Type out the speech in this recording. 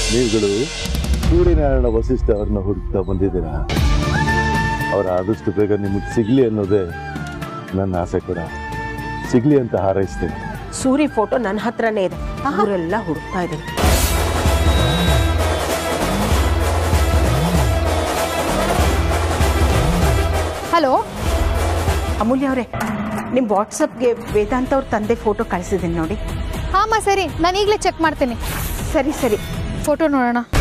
ನೀವುಗಳು ಸೂರ್ಯನಾರಾಯಣ ವಸಿಷ್ಠ ಅವ್ರನ್ನ ಹುಡುಕ್ತಾ ಬಂದಿದ್ದೀರಾ ಅವ್ರು ಆದಷ್ಟು ಬೇಗ ನಿಮಗೆ ಸಿಗ್ಲಿ ಅನ್ನೋದೇ ನನ್ನ ಆಸೆ ಕೂಡ ಸಿಗ್ಲಿ ಅಂತ ಹಾರೈಸ್ತೇನೆ ಸೂರಿ ಫೋಟೋ ನನ್ನ ಹತ್ರನೇ ಇದೆ ಅವರೆಲ್ಲ ಹುಡುಕ್ತಾ ಇದ್ದೀನಿ ಹಲೋ ಅಮೂಲ್ಯ ಅವರೇ ನಿಮ್ಮ ವಾಟ್ಸಪ್ಗೆ ವೇದಾಂತ್ ಅವ್ರ ತಂದೆ ಫೋಟೋ ಕಳಿಸಿದ್ದೀನಿ ನೋಡಿ ಹಾಂ ಸರಿ ನಾನು ಈಗಲೇ ಚೆಕ್ ಮಾಡ್ತೀನಿ ಸರಿ ಸರಿ ಫೋಟೋ ನೋಡೋಣ